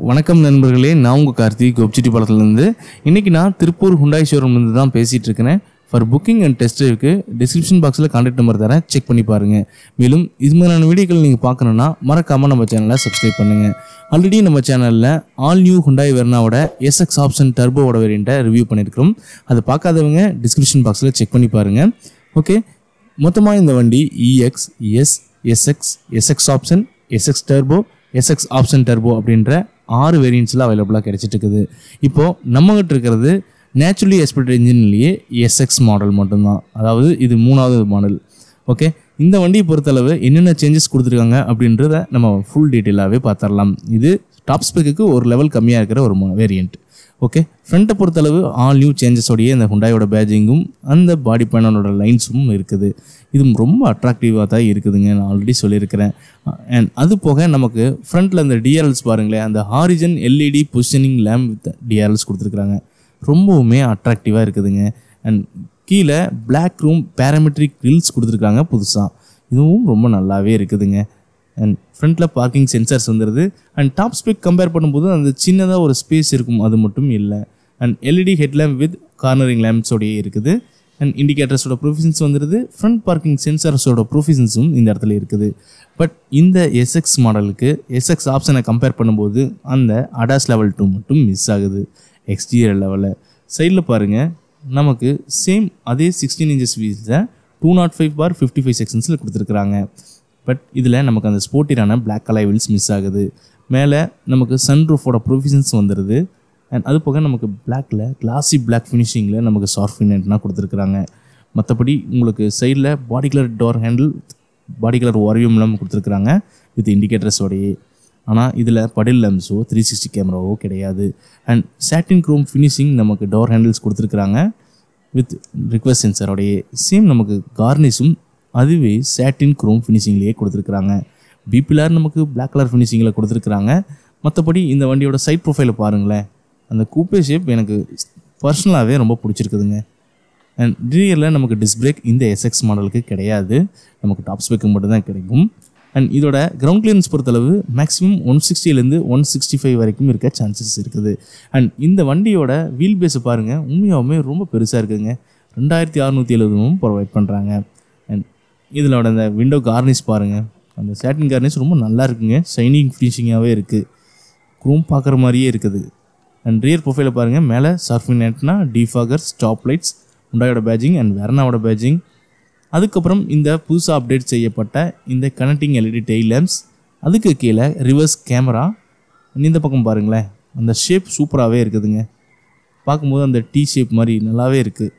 வணக்கம் நண்பர்களே நான் உங்கள் கார்த்திக் கோப்சிட்டிப்பாளத்துலேருந்து இன்றைக்கி நான் திருப்பூர் ஹுண்டாய் ஷோரூம்லேருந்து தான் பேசிகிட்டு இருக்கிறேன் ஃபார் புக்கிங் அண்ட் டெஸ்ட் இருக்கு டிஸ்கிரிப்ஷன் பாக்ஸில் கான்டாக்ட் நம்பர் தரேன் செக் பண்ணி பாருங்கள் மேலும் இது மாதிரியான வீடியோக்கள் நீங்கள் பார்க்கணுன்னா மறக்காமல் நம்ம சேனலை சப்ஸ்கிரைப் பண்ணுங்கள் ஆல்ரெடி நம்ம சேனலில் ஆல் நியூ ஹுண்டாய் வெர்னாவோட எஸ்எக்ஸ் ஆப்ஷன் டர்போவோட வேரியண்ட்டை ரிவ்யூ பண்ணியிருக்கிறோம் அதை பார்க்காதவங்க டிஸ்கிரிப்ஷன் பாக்ஸில் செக் பண்ணி பாருங்கள் ஓகே மொத்தமாக இந்த வண்டி EX S SX SX option SX turbo SX option turbo அப்படின்ற ஆறு வேரியன்ட்ஸில் அவைலபிளாக கிடைச்சிட்டு இருக்குது இப்போது நம்மகிட்ட இருக்கிறது நேச்சுரலி எஸ்பெக்டட் இன்ஜின்லேயே எஸ்எக்ஸ் மாடல் மட்டும்தான் அதாவது இது மூணாவது மாடல் ஓகே இந்த வண்டியை பொறுத்தளவு என்னென்ன சேஞ்சஸ் கொடுத்துருக்காங்க அப்படின்றத நம்ம ஃபுல் டீட்டெயிலாகவே பார்த்துடலாம் இது டாப் ஸ்பெக்குக்கு ஒரு லெவல் கம்மியாக இருக்கிற ஒரு வேரியண்ட் ஓகே ஃப்ரண்ட்டை பொறுத்தளவு ஆல் நியூ சேஞ்சஸோடைய இந்த ஹுண்டாயோட பேஜிங்கும் அந்த பாடி பேனலோட லைன்ஸும் இருக்குது இது ரொம்ப அட்ராக்டிவாக தான் இருக்குதுங்க நான் ஆல்ரெடி சொல்லியிருக்கிறேன் அண்ட் அது போக நமக்கு ஃப்ரண்ட்டில் அந்த டிஆர்எல்ஸ் பாருங்களேன் அந்த horizon LED positioning lamp with DRLs கொடுத்துருக்குறாங்க ரொம்பவுமே அட்ராக்டிவாக இருக்குதுங்க அண்ட் கீழே பிளாக் ரூம் பேராமெட்ரிக் கிரில்ஸ் கொடுத்துருக்காங்க புதுசாக இதுவும் ரொம்ப நல்லாவே இருக்குதுங்க அண்ட் ஃப்ரண்ட்டில் பார்க்கிங் சென்சார்ஸ் வந்துடுது அண்ட் டாப் ஸ்பெக் கம்பேர் பண்ணும்போது அந்த சின்னதாக ஒரு ஸ்பேஸ் இருக்கும் அது மட்டும் இல்லை and LED headlamp with cornering லேம்ப்ஸோடையே இருக்குது அண்ட் இண்டிகேட்டர்ஸோட ப்ரொஃபிஷன்ஸ் வந்துடுது ஃப்ரண்ட் பார்க்கிங் சென்சார்ஸோட ப்ரொஃபிஷன்ஸும் இந்த இடத்துல இருக்குது பட் இந்த எஸ்எக்ஸ் மாடலுக்கு எஸ்எக்ஸ் ஆப்ஷனை கம்பேர் பண்ணும்போது அந்த அடாஸ் லெவல் டூ மட்டும் மிஸ் ஆகுது எக்ஸ்டீரியர் லெவலில் சைடில் பாருங்கள் நமக்கு சேம் அதே சிக்ஸ்டீன் இன்ச்சஸ் வீல்ஸை two nought five bar fifty five செக்ஷன்ஸில் கொடுத்துருக்குறாங்க பட் இதில் நமக்கு அந்த ஸ்போர்ட்டிரான பிளாக் கலர் வீல்ஸ் மிஸ் ஆகுது மேலே நமக்கு சன் ரூஃபோட ப்ரொவிஷன்ஸ் வந்துடுது அண்ட் அது போக நமக்கு பிளாக்ல கிளாசி பிளாக் ஃபினிஷிங்கில் நமக்கு சாஃப்ட் ஃபினட்னா கொடுத்துருக்குறாங்க மற்றபடி உங்களுக்கு சைடில் body colour door handle body colour வாரியம் கொடுத்துருக்குறாங்க வித் இண்டிகேட்டர்ஸோடையே ஆனால் இதில் படில் லெம்ஸோ த்ரீ சிக்ஸ்டி கேமராவோ கிடையாது அண்ட் சாட்டின் குரோம் ஃபினிஷிங் நமக்கு டோர் ஹேண்டில்ஸ் கொடுத்துருக்குறாங்க வித் ரிக்வஸ்ட் சென்சரோடையே சேம் நமக்கு கார்னிஷும் அதுவே சாட்டின் குரோம் ஃபினிஷிங்லேயே கொடுத்துருக்குறாங்க பிபிலார் நமக்கு பிளாக் கலர் ஃபினிஷிங்கில் கொடுத்துருக்குறாங்க மற்றபடி இந்த வண்டியோட சைட் ப்ரொஃபைலை பாருங்களேன் அந்த கூப்பே ஷேப் எனக்கு பர்சனலாகவே ரொம்ப பிடிச்சிருக்குதுங்க அண்ட் ரியரில் நமக்கு டிஸ்க் பிரேக் இந்த எஸ்எக்ஸ் மாடலுக்கு கிடையாது நமக்கு டாப் ஸ்பெக்கு மட்டும்தான் கிடைக்கும் அண்ட் இதோட கிரவுண்ட் கிளியரன்ஸ் பொறுத்தளவு மேக்ஸிமம் ஒன் சிக்ஸ்டிலேருந்து ஒன் சிக்ஸ்டி ஃபைவ் வரைக்கும் இருக்க சான்சஸ் இருக்குது அண்ட் இந்த வண்டியோட வீல் பேஸை பாருங்கள் உண்மையாகவுமே ரொம்ப பெருசாக இருக்குதுங்க ரெண்டாயிரத்தி அறநூற்றி எழுபதும் ப்ரொவைட் பண்ணுறாங்க அண்ட் இதிலோட அந்த விண்டோ கார்னிஷ் பாருங்கள் அந்த சேட்டின் கார்னிஷ் ரொம்ப நல்லா இருக்குங்க ஷைனிங் ஃபினிஷிங்காகவே இருக்குது குரூம் பார்க்குற மாதிரியே இருக்குது அண்ட் ரியர் ப்ரொஃபைலை பாருங்கள் மேலே சர்ஃபிங் நெட்னா டிஃபாகர் ஸ்டாப் லைட்ஸ் உண்டாயோட பேஜிங் அண்ட் வெர்னாவோட பேஜிங் அதுக்கப்புறம் இந்த புதுசாக அப்டேட் செய்யப்பட்ட இந்த கனெக்டிங் எல்இடி டெய்ல் லேம்ப்ஸ் அதுக்கு கீழே ரிவர்ஸ் கேமரா இந்த பக்கம் பாருங்களேன் அந்த ஷேப் சூப்பராகவே இருக்குதுங்க பார்க்கும்போது அந்த டீ ஷேப் மாதிரி நல்லாவே இருக்குது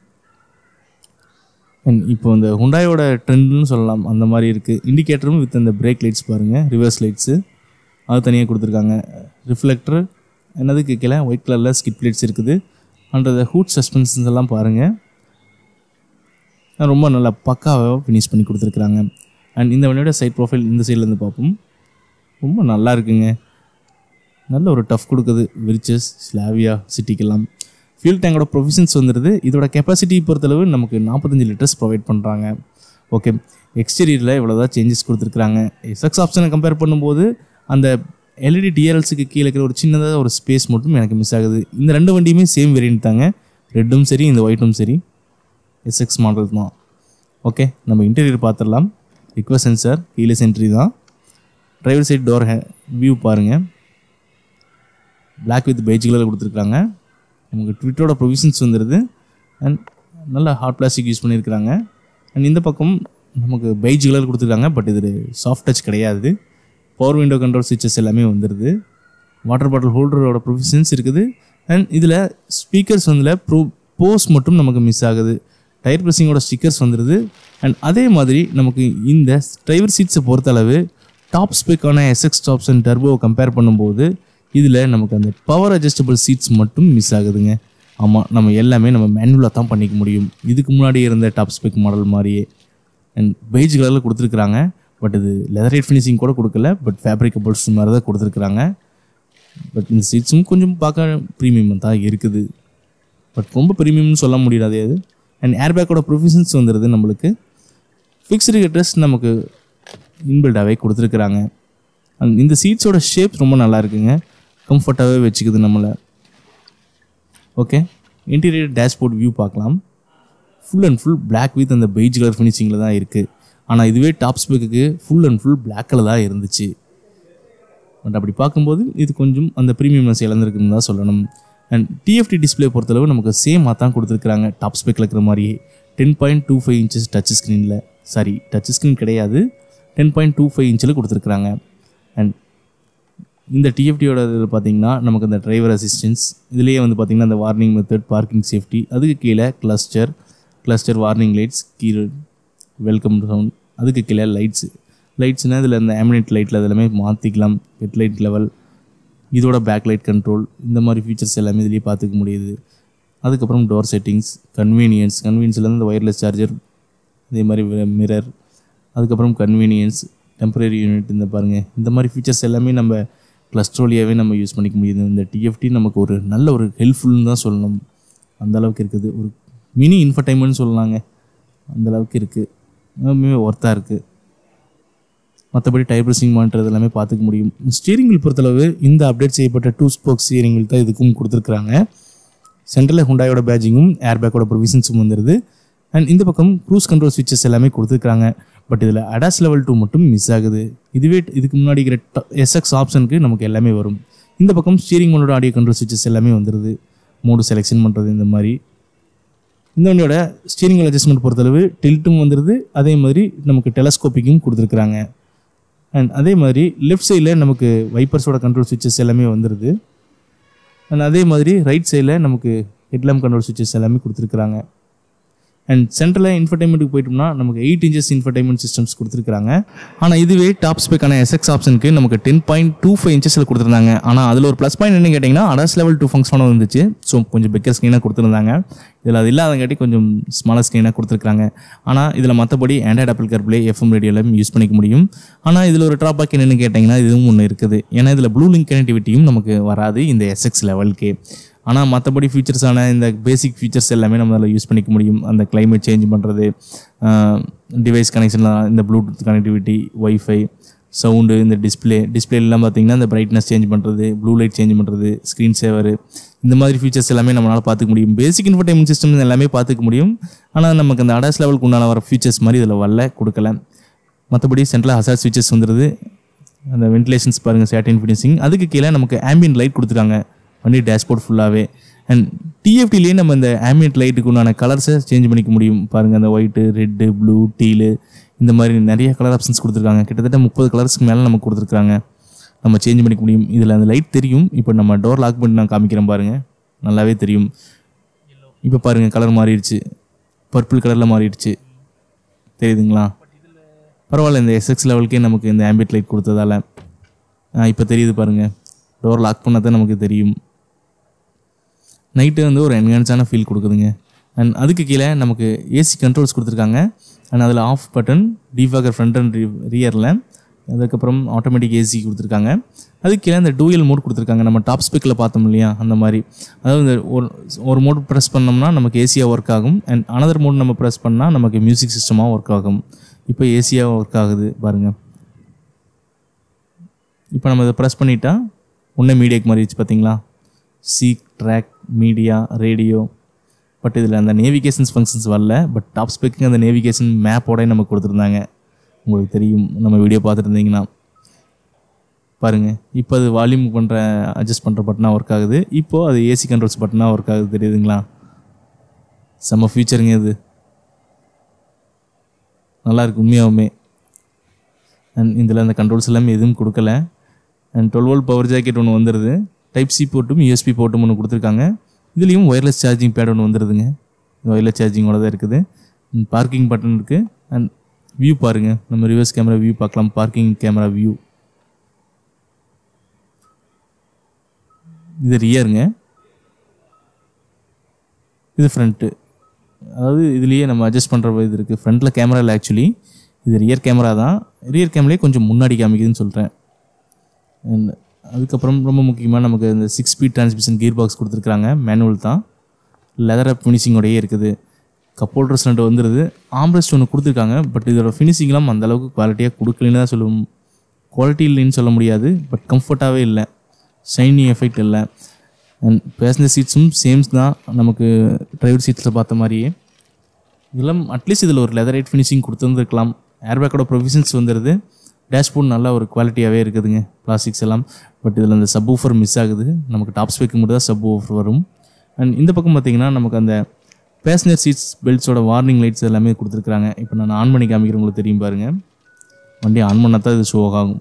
அண்ட் இப்போ இந்த ஹுண்டாயோட ட்ரெண்ட்னு சொல்லலாம் அந்த மாதிரி இருக்குது இண்டிகேட்டரும் வித் அந்த பிரேக் லைட்ஸ் பாருங்கள் ரிவர்ஸ் லைட்ஸு அது தனியாக கொடுத்துருக்காங்க ரிஃப்ளெக்டர் என்னதுக்கு கீழே ஒயிட் கலரில் ஸ்கிட் பிளேட்ஸ் இருக்குது அண்ட் ஹூட் சஸ்பென்ஷன்ஸ் எல்லாம் பாருங்கள் ரொம்ப நல்லா பக்காவாக ஃபினிஷ் பண்ணி கொடுத்துருக்குறாங்க அண்ட் இந்த வண்டியோட சைட் ப்ரொஃபைல் இந்த சைட்லேருந்து பார்ப்போம் ரொம்ப நல்லா இருக்குங்க நல்ல ஒரு டஃப் கொடுக்குது விரிச்சஸ் ஸ்லாவியா சிட்டிக்கெல்லாம் ஃபியூல் டேங்கோட ப்ரொவிஷன்ஸ் வந்துடுது இதோட கெப்பாசிட்டி பொறுத்தளவு நமக்கு நாற்பத்தஞ்சு லிட்டர்ஸ் ப்ரொவைட் பண்ணுறாங்க ஓகே எக்ஸ்டீரியரில் இவ்வளோதான் சேஞ்சஸ் கொடுத்துருக்குறாங்க எஸ்எக்ஸ் ஆப்ஷனை கம்பேர் பண்ணும்போது அந்த எல்இடி டிஆர்எல்ஸுக்கு கீழே இருக்கிற ஒரு சின்னதாக ஒரு ஸ்பேஸ் மட்டும் எனக்கு மிஸ் ஆகுது இந்த ரெண்டு வண்டியுமே சேம் வேரியன்ட் தாங்க ரெட்டும் சரி இந்த ஒயிட்டும் சரி எஸ்எக்ஸ் மாடல் தான் ஓகே நம்ம இன்டீரியர் பார்த்துடலாம் ரிக்வஸ்ட் சென்சார் கீழே சென்ட்ரி தான் டிரைவர் சைட் டோர் வியூ பாருங்கள் பிளாக் வித் பெய்ஜ் கலர் கொடுத்துருக்காங்க நமக்கு ட்விட்டரோட ப்ரொவிஷன்ஸ் வந்துடுது அண்ட் நல்ல ஹார்ட் பிளாஸ்டிக் யூஸ் பண்ணியிருக்கிறாங்க அண்ட் இந்த பக்கம் நமக்கு பெய்ஜ் கலர் கொடுத்துருக்காங்க பட் இது சாஃப்ட் டச் கிடையாது பவர் விண்டோ கண்ட்ரோல் ஸ்விட்சஸ் எல்லாமே வந்துடுது வாட்டர் பாட்டில் ஹோல்டரோட ப்ரொவிஷன்ஸ் இருக்குது அண்ட் இதில் ஸ்பீக்கர்ஸ் வந்து ப்ரோ போஸ் மட்டும் நமக்கு மிஸ் ஆகுது டயர் ப்ரெஸ்ஸிங்கோட ஸ்டிக்கர்ஸ் வந்துடுது அண்ட் அதே மாதிரி நமக்கு இந்த டிரைவர் சீட்ஸை பொறுத்தளவு டாப் ஸ்பெக்கான எஸ்எக்ஸ் டாப்ஸ் அண்ட் டர்போவை கம்பேர் பண்ணும்போது இதில் நமக்கு அந்த பவர் அட்ஜஸ்டபிள் சீட்ஸ் மட்டும் மிஸ் ஆகுதுங்க ஆமாம் நம்ம எல்லாமே நம்ம மேனுவலாக தான் பண்ணிக்க முடியும் இதுக்கு முன்னாடி இருந்த டாப் ஸ்பெக் மாடல் மாதிரியே அண்ட் பெய்ஜ் கலரில் கொடுத்துருக்குறாங்க பட் இது லெதரேட் ஃபினிஷிங் கூட கொடுக்கல பட் ஃபேப்ரிகபிள்ஸ் மாதிரி தான் கொடுத்துருக்குறாங்க பட் இந்த சீட்ஸும் கொஞ்சம் பார்க்க ப்ரீமியம் தான் இருக்குது பட் ரொம்ப ப்ரீமியம்னு சொல்ல முடியாது அது அண்ட் ஏர்பேக்கோட ப்ரொவிஷன்ஸ் வந்துடுது நம்மளுக்கு ஃபிக்ஸ்டு ஹெட்ரஸ் நமக்கு இன்பில்டாகவே கொடுத்துருக்குறாங்க அண்ட் இந்த சீட்ஸோட ஷேப் ரொம்ப நல்லா இருக்குங்க கம்ஃபர்ட்டாகவே வச்சுக்குது நம்மளை ஓகே இன்டீரியர் டேஷ்போர்ட் வியூ பார்க்கலாம் full and full Black with அந்த பெய்ஜ் கலர் ஃபினிஷிங்கில் தான் இருக்குது ஆனால் இதுவே டாப் ஸ்பெக்குக்கு full and full Black colour தான் இருந்துச்சு பட் அப்படி பார்க்கும்போது இது கொஞ்சம் அந்த ப்ரீமியம்னஸ் இழந்திருக்குன்னு தான் சொல்லணும் அண்ட் டிஎஃப்டி டிஸ்பிளே பொறுத்தளவு நமக்கு சேமாக தான் கொடுத்துருக்குறாங்க டாப் ஸ்பெக்கில் இருக்கிற மாதிரியே ten point two five inches touch ஸ்க்ரீனில் சாரி டச் ஸ்க்ரீன் கிடையாது டென் பாயிண்ட் டூ ஃபைவ் இன்ச்சில் கொடுத்துருக்குறாங்க அண்ட் இந்த டிஎஃப்டியோட இதில் பார்த்தீங்கன்னா நமக்கு அந்த டிரைவர் அசிஸ்டன்ஸ் இதுலேயே வந்து பார்த்தீங்கன்னா அந்த வார்னிங் மெத்தட் பார்க்கிங் சேஃப்டி அதுக்கு கீழே கிளஸ்டர் கிளஸ்டர் வார்னிங் லைட்ஸ் கீழே வெல்கம் சவுண்ட் அதுக்கு கீழே லைட்ஸ் லைட்ஸ்னால் இதில் இந்த ஆமினேட் லைட்டில் அதெல்லாமே மாற்றிக்கலாம் ஹெட்லைட் லெவல் இதோட பேக் லைட் கண்ட்ரோல் இந்த மாதிரி ஃபீச்சர்ஸ் எல்லாமே இதுலேயே பார்த்துக்க முடியுது அதுக்கப்புறம் டோர் செட்டிங்ஸ் கன்வீனியன்ஸ் கன்வீனியன்ஸ்லேருந்து இந்த ஒயர்லெஸ் சார்ஜர் இதே மாதிரி மிரர் அதுக்கப்புறம் கன்வீனியன்ஸ் டெம்பரரி யூனிட் இந்த பாருங்கள் இந்த மாதிரி ஃபீச்சர்ஸ் எல்லாமே நம்ம கிளஸ்ட்ரோலியாவே நம்ம யூஸ் பண்ணிக்க முடியுது இந்த டிஎஃப்டி நமக்கு ஒரு நல்ல ஒரு ஹெல்ப்ஃபுல்னு தான் சொல்லணும் அந்த அளவுக்கு இருக்குது ஒரு மினி இன்ஃபர்டைன்மெண்ட் சொல்லலாங்க அந்த அளவுக்கு இருக்குது ரொம்பவே ஒர்த்தாக இருக்குது மற்றபடி டயர் பிரசிங் மானிட்டர் எல்லாமே பார்த்துக்க முடியும் ஸ்டீரிங் வீல் பொறுத்தளவு இந்த அப்டேட் செய்யப்பட்ட டூ ஸ்போக் ஸ்டீரிங் வீல் தான் இதுக்கும் கொடுத்துருக்குறாங்க சென்டரில் ஹுண்டாயோட பேஜிங்கும் ஏர் பேக்கோட ப்ரொவிஷன்ஸும் வந்துடுது அண்ட் இந்த பக்கம் க்ரூஸ் கண்ட்ரோல் ஸ்விட்சஸ் எல்லாமே கொடுத்துருக்காங்க பட் இதில் அடாஸ் லெவல் டூ மட்டும் மிஸ் ஆகுது இதுவே இதுக்கு முன்னாடி இருக்கிற எஸ்எக்ஸ் ஆப்ஷனுக்கு நமக்கு எல்லாமே வரும் இந்த பக்கம் ஸ்டீரிங் மோனோட ஆடியோ கண்ட்ரோல் ஸ்விட்சஸ் எல்லாமே வந்துடுது மோடு செலெக்ஷன் பண்ணுறது இந்த மாதிரி இந்த வண்டியோட ஸ்டீரிங் அட்ஜஸ்ட்மெண்ட் பொறுத்தளவு டில்ட்டும் வந்துடுது அதே மாதிரி நமக்கு டெலஸ்கோப்பிக்கும் கொடுத்துருக்குறாங்க அண்ட் அதே மாதிரி லெஃப்ட் சைடில் நமக்கு வைப்பர்ஸோட கண்ட்ரோல் சுவிச்சஸ் எல்லாமே வந்துடுது அண்ட் அதே மாதிரி ரைட் சைடில் நமக்கு ஹெட்லாம் கண்ட்ரோல் சுவிச்சஸ் எல்லாமே கொடுத்துருக்குறாங்க அண்ட் சென்டரில் இன்ஃபர்டைன்மெண்ட்டுக்கு போயிட்டோம்னா நமக்கு எயிட் இன்ச்சஸ் இன்ஃபர்டைன்மெண்ட் சிஸ்டம்ஸ் கொடுத்துருக்காங்க ஆனால் இதுவே டாப் ஸ்பெக்கான எஸ்எக்ஸ் ஆப்ஷனுக்கு நமக்கு டென் பாயிண்ட் டூ ஃபைவ் இன்ச்சஸில் கொடுத்துருந்தாங்க ஆனால் அதில் ஒரு ப்ளஸ் பாயிண்ட் என்ன கேட்டிங்கன்னா அடாஸ் லெவல் டூ ஃபங்க்ஷனாக இருந்துச்சு ஸோ கொஞ்சம் பெக்கர் ஸ்க்ரீனாக கொடுத்துருந்தாங்க இதில் அது இல்லாதங்காட்டி கொஞ்சம் ஸ்மாலர் ஸ்க்ரீனாக கொடுத்துருக்காங்க ஆனால் இதில் மற்றபடி ஆண்ட்ராய்ட் ஆப்பிள் கார்ப்ளே எஃப்எம் ரேடியோலையும் யூஸ் பண்ணிக்க முடியும் ஆனால் இதில் ஒரு ட்ராபேக் என்னென்னு கேட்டிங்கன்னா இதுவும் ஒன்று இருக்குது ஏன்னா இதில் ப்ளூ லிங்க் கனெக்டிவிட்டியும் நமக்கு வராது இந்த எஸ்எக்ஸ் லெவலுக்கே ஆனால் மற்றபடி ஃபீச்சர்ஸான இந்த பேசிக் ஃபீச்சர்ஸ் எல்லாமே நம்ம அதில் யூஸ் பண்ணிக்க முடியும் அந்த கிளைமேட் சேஞ்ச் பண்ணுறது டிவைஸ் கனெக்ஷன்லாம் இந்த ப்ளூடூத் கனெக்டிவிட்டி ஒய்ஃபை சவுண்டு இந்த டிஸ்பிளே டிஸ்பிளேலாம் பார்த்தீங்கன்னா இந்த பிரைட்னஸ் சேஞ்ச் பண்ணுறது ப்ளூ லைட் சேஞ்ச் பண்ணுறது ஸ்க்ரீன் சேவர் இந்த மாதிரி ஃபீச்சர்ஸ் எல்லாமே நம்மளால் பார்த்துக்க முடியும் பேசிக் இன்ஃபர்டைன்மெண்ட் சிஸ்டம் எல்லாமே பார்த்துக்க முடியும் ஆனால் நமக்கு அந்த அடாஸ் லெவலுக்கு உண்டான வர ஃபீச்சர்ஸ் மாதிரி இதில் வரல கொடுக்கல மற்றபடி சென்ட்ரல் ஹசார் ஃபீச்சர்ஸ் வந்துடுது அந்த வென்டிலேஷன்ஸ் பாருங்கள் சேட்டின் ஃபினிஷிங் அதுக்கு கீழே நமக்கு ஆம்பியன் லைட் கொடுத்துருக்காங்க வண்டி டேஷ்போர்ட் ஃபுல்லாகவே அண்ட் டிஎஃப்டிலேயே நம்ம இந்த ஆம்பியன்ட் லைட்டுக்கு உண்டான கலர்ஸை சேஞ்ச் பண்ணிக்க முடியும் பாருங்கள் அந்த ஒயிட்டு ரெட்டு ப்ளூ டீலு இந்த மாதிரி நிறைய கலர் ஆப்ஷன்ஸ் கொடுத்துருக்காங்க கிட்டத்தட்ட முப்பது கலர்ஸ்க்கு மேலே நமக்கு கொடுத்துருக்காங்க நம்ம சேஞ்ச் பண்ணிக்க முடியும் இதில் அந்த லைட் தெரியும் இப்போ நம்ம டோர் லாக் பண்ணி நான் காமிக்கிறேன் பாருங்கள் நல்லாவே தெரியும் இப்போ பாருங்கள் கலர் மாறிடுச்சு பர்பிள் கலரில் மாறிடுச்சு தெரியுதுங்களா பரவாயில்ல இந்த எஸ்எக்ஸ் லெவலுக்கே நமக்கு இந்த ஆம்பியட் லைட் கொடுத்ததால இப்போ தெரியுது பாருங்கள் டோர் லாக் பண்ணதான் நமக்கு தெரியும் நைட்டு வந்து ஒரு என்ஹான்ஸான ஃபீல் கொடுக்குதுங்க அண்ட் அதுக்கு கீழே நமக்கு ஏசி கண்ட்ரோல்ஸ் கொடுத்துருக்காங்க அண்ட் அதில் off button defogger front and ரியரில் அதுக்கப்புறம் ஆட்டோமேட்டிக் ஏசி கொடுத்துருக்காங்க அதுக்கு கீழே இந்த டூயல் மோட் கொடுத்துருக்காங்க நம்ம டாப் ஸ்பெக்கில் பார்த்தோம் இல்லையா அந்த மாதிரி அதாவது இந்த ஒரு ஒரு மோட் ப்ரெஸ் பண்ணோம்னா நமக்கு ஏசியாக ஒர்க் ஆகும் அண்ட் அனதர் மோட் நம்ம ப்ரெஸ் பண்ணால் நமக்கு மியூசிக் சிஸ்டமாக ஒர்க் ஆகும் இப்போ ஏசியாக ஒர்க் ஆகுது பாருங்கள் இப்போ நம்ம இதை ப்ரெஸ் பண்ணிட்டா உன்ன மீடியாக்கு மாறிடுச்சு பார்த்தீங்களா seek track media radio but இதில் அந்த நேவிகேஷன்ஸ் ஃபங்க்ஷன்ஸ் வரல பட் டாப் ஸ்பெக்கு அந்த நேவிகேஷன் மேப்போட நமக்கு கொடுத்துருந்தாங்க உங்களுக்கு தெரியும் நம்ம வீடியோ பார்த்துட்டு இருந்தீங்கன்னா பாருங்கள் இப்போ அது வால்யூம் பண்ணுற அட்ஜஸ்ட் பண்ணுற பட்டனாக ஒர்க் ஆகுது இப்போது அது ஏசி கண்ட்ரோல்ஸ் பட்டனாக ஒர்க் ஆகுது தெரியுதுங்களா செம்ம ஃபியூச்சருங்க இது நல்லா இருக்கு உண்மையாகவுமே அண்ட் இதில் அந்த கண்ட்ரோல்ஸ் எல்லாமே எதுவும் கொடுக்கல and twelve volt power jacket ஒன்று வந்துடுது டைப் சி போட்டும் யூஎஸ்பி போட்டும் ஒன்று கொடுத்துருக்காங்க இதுலேயும் ஒயர்லெஸ் சார்ஜிங் பேட் ஒன்று வந்துடுதுங்க ஒயர்லெஸ் சார்ஜிங்கோட தான் இருக்குது பார்க்கிங் பட்டன் இருக்குது அண்ட் வியூ பாருங்கள் நம்ம ரிவர்ஸ் கேமரா வியூ பார்க்கலாம் பார்க்கிங் கேமரா வியூ இது ரியருங்க இது ஃப்ரண்ட்டு அதாவது இதுலேயே நம்ம அட்ஜஸ்ட் பண்ணுற இது இருக்குது ஃப்ரண்ட்டில் கேமரா இல்லை ஆக்சுவலி இது ரியர் கேமரா தான் ரியர் கேமராலே கொஞ்சம் முன்னாடி காமிக்குதுன்னு சொல்கிறேன் அண்ட் அதுக்கப்புறம் ரொம்ப முக்கியமாக நமக்கு இந்த six speed transmission gear box கொடுத்துருக்காங்க மேனுவல் தான் லெதர் அப் ஃபினிஷிங்கோடையே இருக்குது கப் ஹோல்டர்ஸ் ரெண்டு வந்துடுது ஆம்ரெஸ்ட் ஒன்று கொடுத்துருக்காங்க பட் இதோட ஃபினிஷிங்லாம் அந்த அளவுக்கு குவாலிட்டியாக கொடுக்கலன்னு தான் சொல்லுவோம் குவாலிட்டி இல்லைன்னு சொல்ல முடியாது பட் கம்ஃபர்ட்டாகவே இல்லை ஷைனி எஃபெக்ட் இல்லை அண்ட் பேசஞ்சர் சீட்ஸும் சேம்ஸ் தான் நமக்கு டிரைவர் சீட்ஸில் பார்த்த மாதிரியே இதெல்லாம் அட்லீஸ்ட் இதில் ஒரு லெதர் ரைட் ஃபினிஷிங் கொடுத்துருந்துருக்கலாம் ஏர்பேக்கோட ப்ரொவிஷன்ஸ் வந்துடுது டேஷ்போர்ட் நல்லா ஒரு குவாலிட்டியாகவே இருக்குதுங்க பிளாஸ்டிக்ஸ் எல்லாம் பட் இதில் அந்த சப் ஊஃபர் மிஸ் ஆகுது நமக்கு டாப் ஸ்பெக்கு மட்டும் தான் சப் ஊஃபர் வரும் அண்ட் இந்த பக்கம் பார்த்தீங்கன்னா நமக்கு அந்த பேசஞ்சர் சீட்ஸ் பெல்ட்ஸோட வார்னிங் லைட்ஸ் எல்லாமே கொடுத்துருக்காங்க இப்போ நான் ஆன் பண்ணி காமிக்கிறேன் உங்களுக்கு தெரியும் பாருங்கள் வண்டி ஆன் பண்ணால் தான் இது ஷோ ஆகும்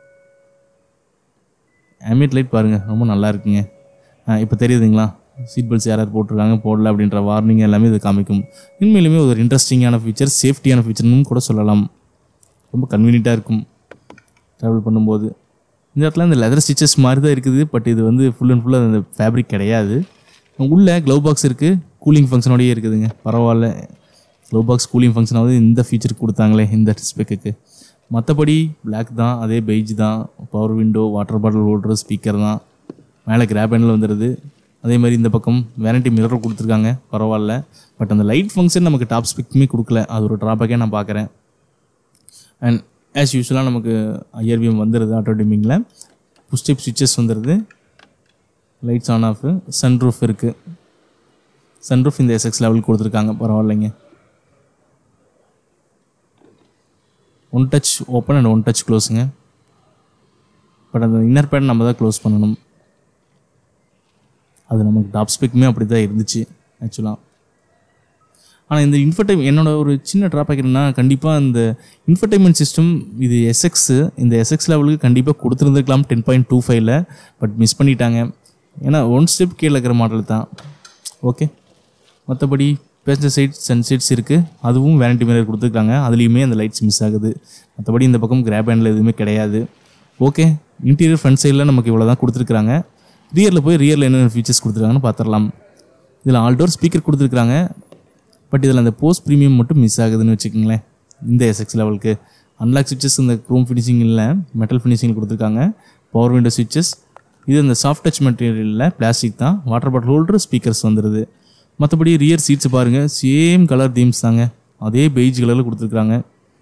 ஆம்பியட் லைட் பாருங்கள் ரொம்ப நல்லா இருக்குங்க இப்போ தெரியுதுங்களா சீட் பெல்ட்ஸ் யாராவது போட்டிருக்காங்க போடல அப்படின்ற வார்னிங் எல்லாமே இது காமிக்கும் உண்மையிலுமே ஒரு இன்ட்ரெஸ்டிங்கான ஃபீச்சர் சேஃப்டியான ஃபீச்சர்னு கூட சொல்லலாம் ரொம்ப கன்வீனியண்ட்டாக இருக்கும் ட்ராவல் பண்ணும்போது இந்த இடத்துல இந்த லெதர் ஸ்டிச்சஸ் மாதிரி தான் இருக்குது பட் இது வந்து ஃபுல் அண்ட் ஃபுல்லாக அந்த ஃபேப்ரிக் கிடையாது உள்ளே க்ளவ் பாக்ஸ் இருக்குது கூலிங் ஃபங்க்ஷனோடயே இருக்குதுங்க பரவாயில்ல க்ளவ் பாக்ஸ் கூலிங் ஃபங்க்ஷனாவது இந்த ஃபீச்சர் கொடுத்தாங்களே இந்த ஸ்பெக்குக்கு மற்றபடி Black தான் அதே பெய்ஜ் தான் power window water bottle holder speaker தான் மேலே கிராப் ஹேண்டில் வந்துடுது அதே மாதிரி இந்த பக்கம் வேரண்டி மிரர் கொடுத்துருக்காங்க பரவாயில்ல பட் அந்த லைட் ஃபங்க்ஷன் நமக்கு டாப் ஸ்பெக்குமே கொடுக்கல அது ஒரு ட்ராபேக்கே நான் பார்க்குறேன் அண்ட் ஆஸ் யூஸ்வலாக நமக்கு ஐஆர்பிஎம் வந்துடுது ஆட்டோ டிமிங்கில் புஷ் டைப் சுவிச்சஸ் வந்துடுது லைட்ஸ் ஆன் ஆஃப் சன்ரூஃப் இருக்குது சன்ரூஃப் இந்த எஸ்எக்ஸ் லெவல் கொடுத்துருக்காங்க பரவாயில்லைங்க one touch open and one touch க்ளோஸுங்க பட் அந்த இன்னர் பேட் நம்ம தான் க்ளோஸ் பண்ணணும் அது நமக்கு டாப் ஸ்பெக்குமே அப்படி தான் இருந்துச்சு ஆக்சுவலாக ஆனால் இந்த இன்ஃபர்டைம் என்னோட ஒரு சின்ன ட்ராபேக் என்னன்னா கண்டிப்பாக இந்த இன்ஃபர்டைன்மெண்ட் சிஸ்டம் இது எஸ்எக்ஸ் இந்த எஸ்எக்ஸ் லெவலுக்கு கண்டிப்பாக கொடுத்துருந்துருக்கலாம் டென் பாயிண்ட் டூ ஃபைவ்ல பட் மிஸ் பண்ணிட்டாங்க ஏன்னா ஒன் ஸ்டெப் கீழே இருக்கிற மாடல் தான் ஓகே மற்றபடி பேசஞ்சர் சைட்ஸ் அண்ட் சீட்ஸ் இருக்குது அதுவும் வேரண்டி மிரர் கொடுத்துருக்காங்க அதுலேயுமே அந்த லைட்ஸ் மிஸ் ஆகுது மற்றபடி இந்த பக்கம் கிராப் ஹேண்டில் எதுவுமே கிடையாது ஓகே இன்டீரியர் ஃப்ரண்ட் சைடில் நமக்கு இவ்வளோ தான் கொடுத்துருக்காங்க ரியரில் போய் ரியரில் என்னென்ன ஃபீச்சர்ஸ் கொடுத்துருக்காங்கன்னு பார்த்துடலாம் இதில் ஆல்டோர் ஸ்பீக்கர் கொடுத்துருக்காங்க பட் இதில் அந்த போஸ்ட் ப்ரீமியம் மட்டும் மிஸ் ஆகுதுன்னு வச்சுக்கோங்களேன் இந்த எஸ்எக்ஸ் லெவலுக்கு அன்லாக் சுவிச்சஸ் இந்த க்ரோம் ஃபினிஷிங் இல்லை மெட்டல் ஃபினிஷிங் கொடுத்துருக்காங்க பவர் விண்டோ சுவிச்சஸ் இது இந்த சாஃப்ட் டச் மெட்டீரியலில் பிளாஸ்டிக் தான் வாட்டர் பாட்டில் ஹோல்டர் ஸ்பீக்கர்ஸ் வந்துடுது மற்றபடி ரியர் சீட்ஸ் பாருங்கள் சேம் கலர் தீம்ஸ் தாங்க அதே பெய்ஜ் கலரில் கொடுத்துருக்குறாங்க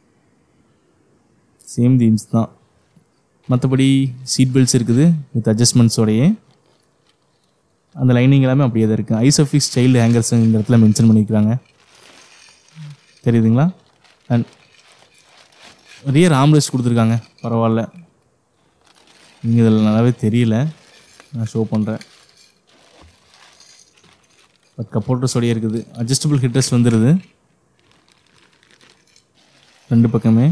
சேம் தீம்ஸ் தான் மற்றபடி சீட் பெல்ட்ஸ் இருக்குது வித் அட்ஜஸ்ட்மெண்ட்ஸோடையே அந்த லைனிங் எல்லாமே அப்படியே தான் இருக்குது ஐசோஃபிக்ஸ் சைல்டு ஹேங்கர்ஸ் இந்த இடத்துல மென்ஷன் பண்ணியிருக்கிறாங்க தெரியுதுங்களா அண்ட் ரியர் ஆம்ரெஸ்ட் கொடுத்துருக்காங்க பரவாயில்ல நீங்கள் இதில் நல்லாவே தெரியல நான் ஷோ பண்ணுறேன் பட் கப்போட்டர்ஸோடய இருக்குது அட்ஜஸ்டபிள் ஹிட்டர்ஸ் வந்துடுது ரெண்டு பக்கமே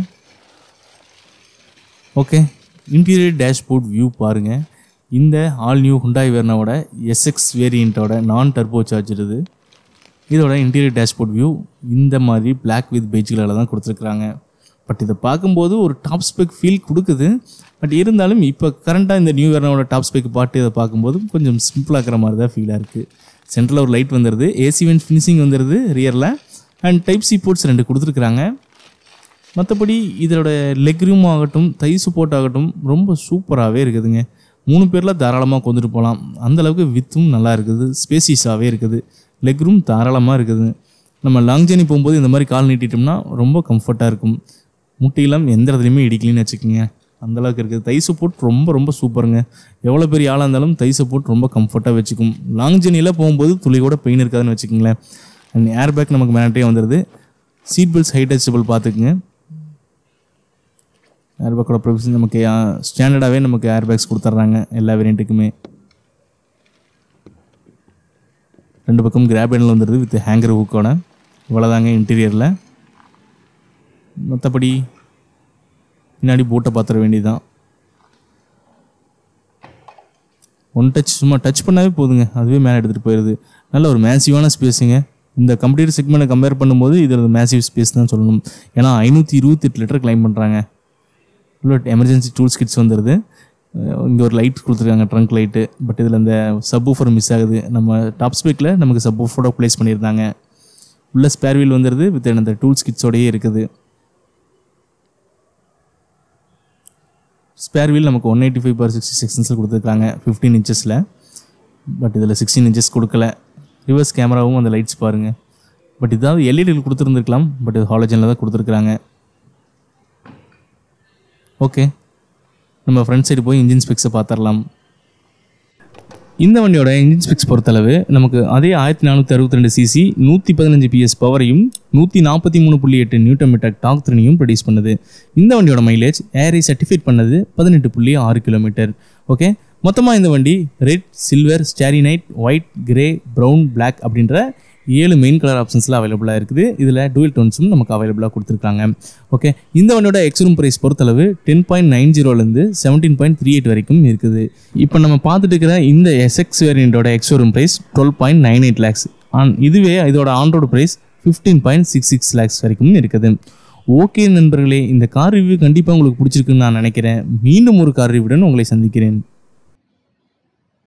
ஓகே இன்டீரியர் டேஷ்போர்ட் வியூ பாருங்கள் இந்த ஆல் நியூ ஹுண்டாய் வெர்னாவோட எஸ்எக்ஸ் வேரியண்ட்டோட நான் டர்போ சார்ஜர் இது இதோட இன்டீரியர் டேஷ்போர்ட் வியூ இந்த மாதிரி Black வித் பெய்ஜ் கலரில் தான் கொடுத்துருக்குறாங்க பட் இதை பார்க்கும்போது ஒரு டாப் ஸ்பெக் ஃபீல் கொடுக்குது பட் இருந்தாலும் இப்போ கரண்ட்டாக இந்த நியூ வெர்னாவோட டாப் ஸ்பெக் பாட்டு இதை பார்க்கும்போது கொஞ்சம் சிம்பிளாக இருக்கிற மாதிரி தான் ஃபீலாக இருக்குது சென்டரில் ஒரு லைட் வந்துடுது ஏசி வென்ட் ஃபினிஷிங் வந்துடுது ரியரில் அண்ட் டைப் சி போர்ட்ஸ் ரெண்டு கொடுத்துருக்குறாங்க மற்றபடி இதோட லெக் ரூம் ஆகட்டும் தை சப்போர்ட் ஆகட்டும் ரொம்ப சூப்பராகவே இருக்குதுங்க மூணு பேரில் தாராளமாக கொண்டுட்டு போகலாம் அந்தளவுக்கு வித்தும் நல்லா இருக்குது ஸ்பேசிஸாகவே இருக்குது லெக் ரூம் தாராளமாக இருக்குது நம்ம லாங் ஜேர்னி போகும்போது இந்த மாதிரி கால் நீட்டிட்டோம்னா ரொம்ப கம்ஃபர்ட்டாக இருக்கும் முட்டியெல்லாம் எந்த இடத்துலையுமே இடிக்கலன்னு வச்சுக்கோங்க அந்தளவுக்கு இருக்குது தை சப்போர்ட் ரொம்ப ரொம்ப சூப்பருங்க எவ்வளோ பெரிய ஆளாக இருந்தாலும் தை சப்போர்ட் ரொம்ப கம்ஃபர்ட்டாக வச்சுக்கும் லாங் ஜேர்னியில் போகும்போது துளி கூட பெயின் இருக்காதுன்னு வச்சுக்கோங்களேன் அண்ட் ஏர் பேக் நமக்கு மேனட்டே வந்துடுது சீட் பெல்ட்ஸ் ஹை டச்சபிள் பார்த்துக்குங்க ஏர்பேக்கோட ப்ரொவிஷன் நமக்கு ஸ்டாண்டர்டாகவே நமக்கு ஏர்பேக்ஸ் கொடுத்துட்றாங்க எல்லா வேரியண்ட்டுக்குமே ரெண்டு பக்கம் கிராப் ஹேண்டில் வந்துடுது வித் ஹேங்கர் ஹூக்கோட இவ்வளோதாங்க இன்டீரியரில் மற்றபடி பின்னாடி போட்டை பார்த்துட வேண்டியதுதான் ஒன் டச் சும்மா டச் பண்ணாவே போதுங்க அதுவே மேலே எடுத்துகிட்டு போயிடுது நல்ல ஒரு மேசிவான ஸ்பேஸுங்க இந்த கம்ப்யூட்டர் செக்மெண்ட்டை கம்பேர் பண்ணும்போது இதில் மேசிவ் ஸ்பேஸ் தான் சொல்லணும் ஏன்னா ஐநூற்றி இருபத்தெட்டு லிட்டர் கிளைம் பண்ணுறாங்க உள்ள எமர்ஜென்சி டூல்ஸ் கிட்ஸ் வந்துடுது இங்கே ஒரு லைட் கொடுத்துருக்காங்க ட்ரங்க் லைட்டு பட் இதில் இந்த சப் ஊஃபர் மிஸ் ஆகுது நம்ம டாப் ஸ்பீக்கில் நமக்கு சப் ஊஃபரோட ப்ளேஸ் பண்ணியிருந்தாங்க உள்ள ஸ்பேர் வீல் வந்துடுது வித் அந்த டூல்ஸ் கிட்ஸோடையே இருக்குது ஸ்பேர் வீல் நமக்கு one eighty five per sixty செக்ஷன்ஸில் கொடுத்துருக்காங்க ஃபிஃப்டீன் இன்ச்சஸில் பட் இதில் சிக்ஸ்டீன் இன்ச்சஸ் கொடுக்கல ரிவர்ஸ் கேமராவும் அந்த லைட்ஸ் பாருங்கள் பட் இதாவது எல்இடியில் கொடுத்துருந்துருக்கலாம் பட் இது ஹாலஜனில் தான் கொடுத்துருக்குறாங்க ஓகே நம்ம ஃப்ரண்ட் சைடு போய் இன்ஜின் ஸ்பெக்ஸை பார்த்துடலாம் இந்த வண்டியோட இன்ஜின் ஸ்பெக்ஸ் பொறுத்தளவு நமக்கு அதே ஆயிரத்தி நானூற்றி அறுபத்தி ரெண்டு சிசி நூற்றி பதினஞ்சு பிஎஸ் பவரையும் நூற்றி நாற்பத்தி மூணு புள்ளி எட்டு நியூட்டன் மீட்டர் டாக் திறனையும் ப்ரொடியூஸ் பண்ணுது இந்த வண்டியோட மைலேஜ் ஏரை சர்டிஃபைட் பண்ணது பதினெட்டு புள்ளி ஆறு கிலோமீட்டர் ஓகே மொத்தமாக இந்த வண்டி red silver starry night white grey brown black அப்படின்ற ஏழு மெயின் கலர் ஆப்ஷன்ஸில் அவைலபிளாக இருக்குது இதில் டூயல் டோன்ஸும் நமக்கு அவைலபிளாக கொடுத்துருக்காங்க ஓகே இந்த வண்டியோட எக்ஸ்ரூம் ப்ரைஸ் பொறுத்தளவு டென் பாயிண்ட் நைன் ஜீரோலேருந்து செவன்டீன் பாயிண்ட் த்ரீ எயிட் வரைக்கும் இருக்குது இப்போ நம்ம பார்த்துட்டு இருக்கிற இந்த எஸ்எக்ஸ் வேரியண்ட்டோட ex showroom price twelve point nine eight lakhs on இதுவே இதோட on road price fifteen point six six lakhs வரைக்கும் இருக்குது ஓகே நண்பர்களே இந்த கார் ரிவ்யூ கண்டிப்பாக உங்களுக்கு பிடிச்சிருக்குன்னு நான் நினைக்கிறேன் மீண்டும் ஒரு கார் ரிவ்யூடன் உங்களை சந்திக்கிறேன்